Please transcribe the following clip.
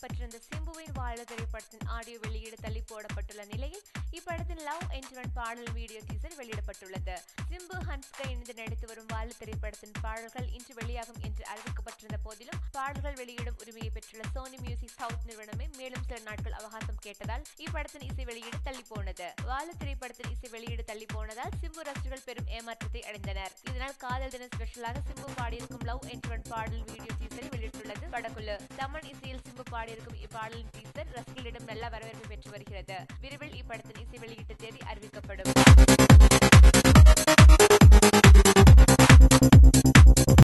அறிவிக்கப்பட்டிருந்த சிம்புவின் வாழ திரைப்படத்தின் ஆடியோ வெளியீடு தள்ளி போடப்பட்டுள்ள நிலையில் இப்படத்தின் லவ் என்ட்ரன் பாடல் வீடியோ டீசர் வெளியிடப்பட்டுள்ளது சிம்பு ஹன்ஸ்கா இணைந்து நடித்து வரும் வாழ திரைப்படத்தின் பாடல்கள் இன்று வெளியாகும் என்று அறிவிக்கப்பட்டிருந்த போதிலும் பாடல்கள் வெளியிடும் உரிமையை பெற்றுள்ள சோனி மியூசிக் சவுத் நிறுவனமே மேலும் சில நாட்கள் அவகாசம் கேட்டதால் இப்படத்தின் இசை வெளியீடு தள்ளி போனது வாழ திரைப்படத்தின் இசை வெளியீடு தள்ளி போனதால் சிம்பு ரசிகர்கள் பெரும் ஏமாற்றத்தை அடைந்தனர் இதனால் காதல் தின ஸ்பெஷலாக சிம்பு பாடியிருக்கும் லவ் என்ட்ரன் பாடல் வீடியோ டீசரை வெளியிட்டுள்ளது படக்குழு தமன் இசையில் சிம்பு பாடியிருக்கும் இப்பாடலின் டீசர் ரசிகர்களிடம் நல்ல வரவேற்பு பெற்று வருகிறது விரைவில் இப்படத்தின் இசை வெளியீட்டு தேதி அறிவிக்கப்படும்